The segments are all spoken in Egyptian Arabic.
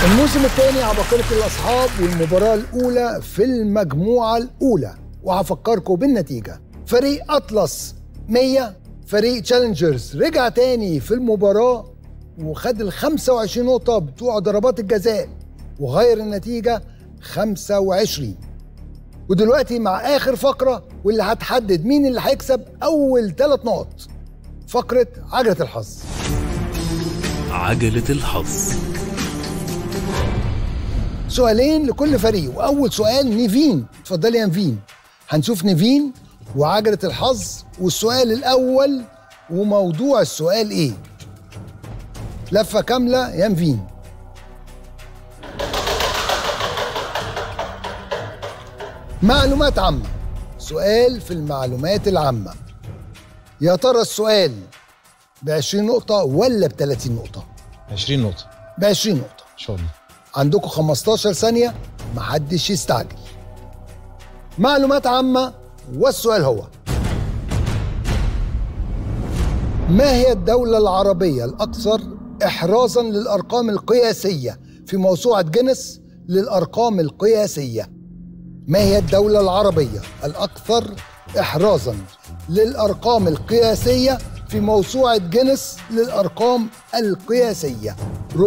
الموسم الثاني عباقرة الأصحاب والمباراة الأولى في المجموعة الأولى وهفكركم بالنتيجة فريق أطلس 100 فريق تشالنجرز رجع تاني في المباراة وخد ال 25 نقطة بتوع ضربات الجزاء وغير النتيجة 25 ودلوقتي مع آخر فقرة واللي هتحدد مين اللي هيكسب أول ثلاث نقط فقرة عجلة الحظ عجلة الحظ سؤالين لكل فريق واول سؤال نيفين اتفضلي يا نيفين هنشوف نيفين وعجله الحظ والسؤال الاول وموضوع السؤال ايه لفه كامله يا نيفين معلومات عامه سؤال في المعلومات العامه يا ترى السؤال ب 20 نقطه ولا ب 30 نقطه 20 نقطة ب 20 نقطه إن شاء الله عندكم 15 ثانية محدش يستعجل معلومات عامة والسؤال هو ما هي الدولة العربية الأكثر إحرازا للأرقام القياسية في موسوعة جينيس للأرقام القياسية ما هي الدولة العربية الأكثر إحرازا للأرقام القياسية في موسوعة جينيس للأرقام القياسية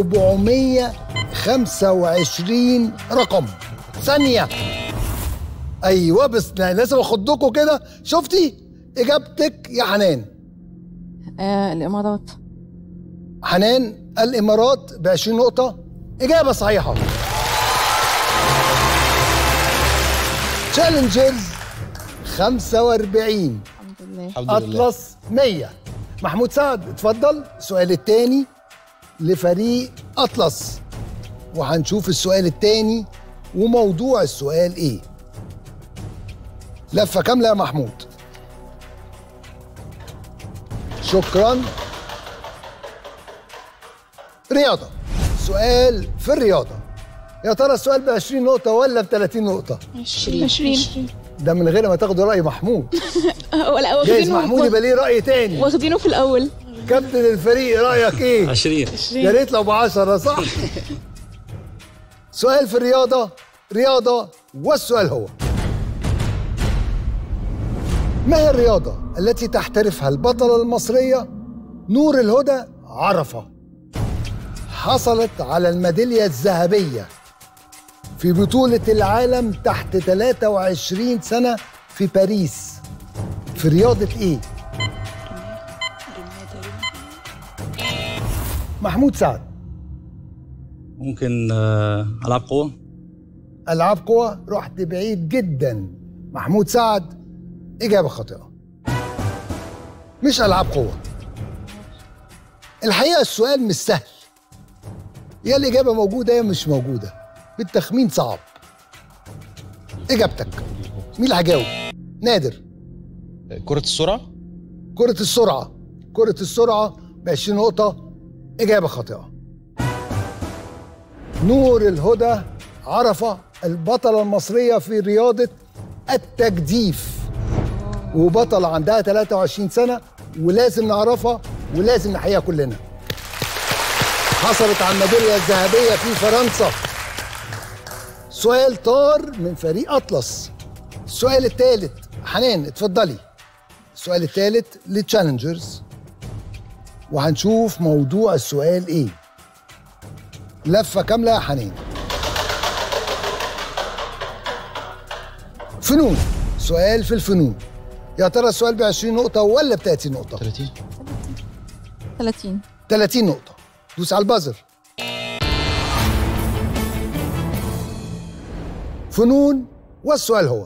425 رقم ثانية أيوة بس لا- لازم أخدكوا كده شفتي إجابتك يا حنان آه الامارات حنان الإمارات ب 20 نقطة إجابة صحيحة تشالنجرز 45 الحمد لله الحمد لله اطلس 100 محمود سعد اتفضل السؤال الثاني لفريق اطلس وهنشوف السؤال الثاني وموضوع السؤال ايه لفه كامله يا محمود شكرا رياضه سؤال في الرياضه يا ترى السؤال ب 20 نقطه ولا ب 30 نقطه 20 20 ده من غير ما تاخدوا راي محمود ولا جايز واخدينه محمود يبقى ليه راي تاني واخدينه في الاول كابتن الفريق رايك ايه 20 يا ريت لو ب 10 صح سؤال في الرياضه رياضه والسؤال هو ما هي الرياضه التي تحترفها البطله المصريه نور الهدى عرفه حصلت على الميداليه الذهبيه في بطوله العالم تحت 23 سنه في باريس في رياضه ايه محمود سعد ممكن آه، ألعاب قوة العاب قوى رحت بعيد جدا محمود سعد اجابه خاطئه مش العاب قوه الحقيقه السؤال مش سهل يا الاجابه موجوده يا مش موجوده بالتخمين صعب اجابتك مين اللي هيجاوب نادر كرة السرعة كرة السرعة كرة السرعة ب 20 نقطة إجابة خاطئة نور الهدى عرفة البطلة المصرية في رياضة التجديف وبطلة عندها 23 سنة ولازم نعرفها ولازم نحييها كلنا حصلت على الميدالية الذهبية في فرنسا سؤال طار من فريق أطلس السؤال الثالث حنان اتفضلي السؤال الثالث للتشالنجرز وهنشوف موضوع السؤال ايه لفة كاملة يا حنين فنون سؤال في الفنون يا ترى السؤال ب 20 نقطة ولا ب 30 نقطة؟ 30 30 30 نقطة دوس على البازر فنون والسؤال هو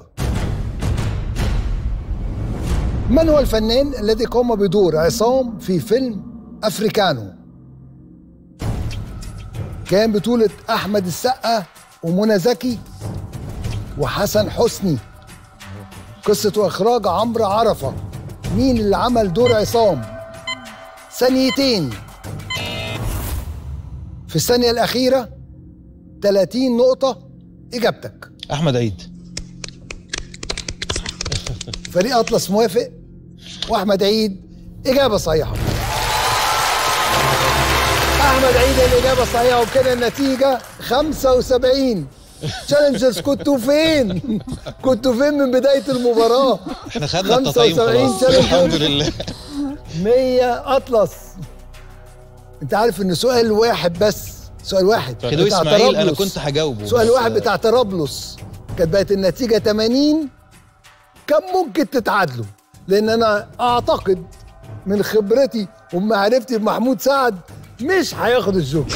من هو الفنان الذي قام بدور عصام في فيلم أفريكانو؟ كان بطولة أحمد السقا ومنى زكي وحسن حسني قصة وإخراج عمرو عرفة مين اللي عمل دور عصام؟ ثانيتين في الثانية الأخيرة 30 نقطة إجابتك أحمد عيد فريق أطلس موافق وأحمد عيد إجابة صحيحة احمد عيد الاجابه الصحيحه وبكده النتيجه 75 تشالنجرز كنتوا فين؟ كنتوا فين من بدايه المباراه؟ احنا خدنا التطعيم 75 خلاص الحمد تشالنجرز لله 100 اطلس انت عارف ان سؤال واحد بس سؤال واحد خدوه بتاع اسماعيل انا طرابلس. كنت هجاوبه سؤال بس- واحد بتاع طرابلس كانت بقت النتيجه 80 كان ممكن تتعادلوا لان انا اعتقد من خبرتي ومعرفتي بمحمود سعد مش هياخد الجوكر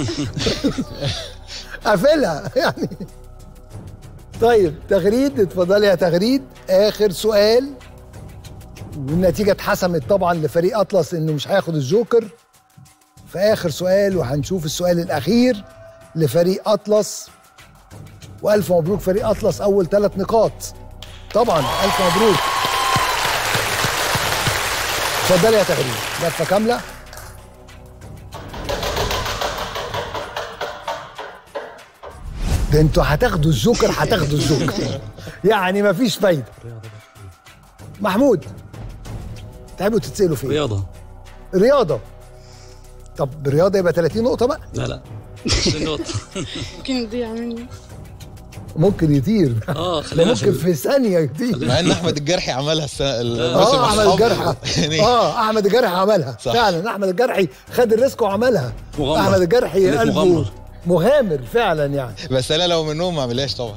قافلها يعني طيب تغريد اتفضلي يا تغريد اخر سؤال والنتيجه اتحسمت طبعا لفريق اطلس انه مش هياخد الجوكر في اخر سؤال وهنشوف السؤال الاخير لفريق اطلس والف مبروك فريق اطلس اول ثلاث نقاط طبعا الف مبروك اتفضلي يا تغريد لفه كامله ده انتوا هتاخدوا الجوكر هتاخدوا الجوكر يعني مفيش فايده محمود تحبوا تتسالوا فين رياضة رياضه طب رياضه يبقى 30 نقطه بقى لا لا 20 نقطة ممكن يضيع مني ممكن يطير اه ده خلينا ممكن في ثانيه يطير مع ان احمد الجرحي عملها السنه الموسم اه احمد الحافظ. الجرحي يعني اه احمد الجرحي عملها صح. فعلا احمد الجرحي خد الريسك وعملها مغامرة. احمد الجرحي كانت قلبه مغامرة. مغامر فعلا يعني بس انا لو منهم ما اعملهاش طبعا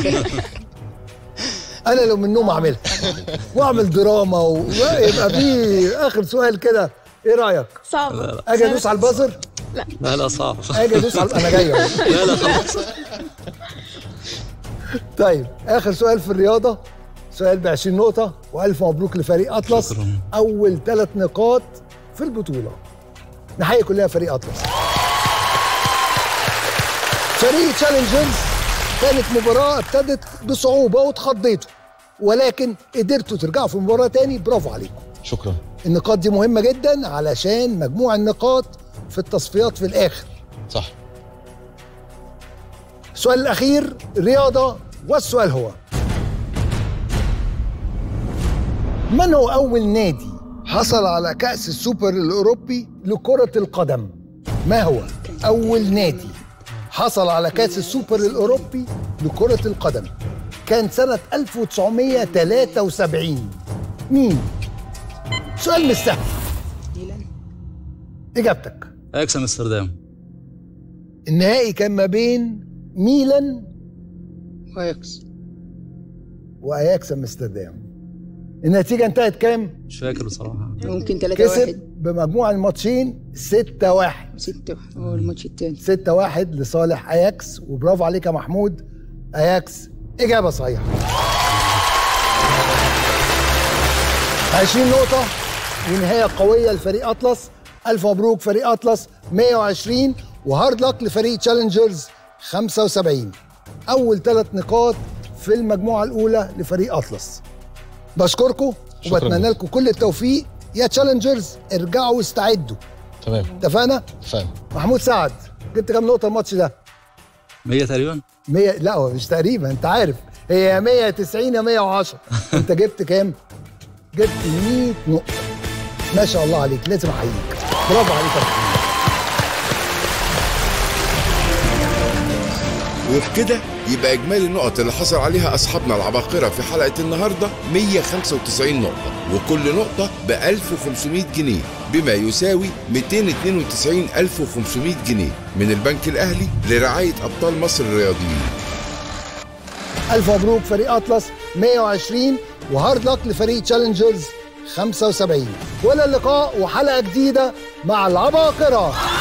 انا لو منهم اعملها واعمل دراما ويبقى في اخر سؤال كده ايه رايك صعب اجي ادوس على البازر لا لا صعب اجي ادوس على انا جاي أهو. لا لا خلاص طيب اخر سؤال في الرياضه سؤال ب 20 نقطه والف مبروك لفريق اطلس شكراً. اول ثلاث نقاط في البطوله نحيي كلها فريق اطلس فريق تشالنجرز كانت مباراه ابتدت بصعوبه واتخضيتوا ولكن قدرتوا ترجعوا في المباراه تاني برافو عليكم شكرا النقاط دي مهمه جدا علشان مجموع النقاط في التصفيات في الاخر صح السؤال الأخير رياضة والسؤال هو من هو أول نادي حصل على كأس السوبر الأوروبي لكرة القدم؟ ما هو أول نادي حصل على كأس السوبر الأوروبي لكرة القدم؟ كان سنة 1973 مين؟ سؤال مش سهل إجابتك اكس امستردام النهائي كان ما بين ميلان وايكس واياكس امستردام النتيجه انتهت كام مش فاكر بصراحة ممكن 3 كسب 1 بمجموع الماتشين 6 1 6 هو الماتش التاني 6 1 لصالح اياكس وبرافو عليك يا محمود اياكس اجابه صحيحه 20 نقطه ونهايه قويه لفريق اطلس الف مبروك فريق اطلس 120 وهارد لك لفريق تشالنجرز 75 اول ثلاث نقاط في المجموعه الاولى لفريق اطلس بشكركم شكراً. وبتمنى لكم كل التوفيق يا تشالنجرز ارجعوا واستعدوا تمام اتفقنا اتفقنا محمود سعد جبت كام نقطه الماتش ده 100 تقريبا 100 لا هو مش تقريبا انت عارف هي يا 190 يا 110 انت جبت كام جبت 100 نقطه ما شاء الله عليك لازم احييك برافو عليك يا محمود وبكده يبقى إجمالي النقط اللي حصل عليها أصحابنا العباقرة في حلقة النهاردة 195 نقطة وكل نقطة ب 1500 جنيه بما يساوي 292500 جنيه من البنك الأهلي لرعاية أبطال مصر الرياضيين الف مبروك فريق اطلس 120 وهارد لك لفريق تشالنجرز 75 ولا اللقاء وحلقه جديده مع العباقره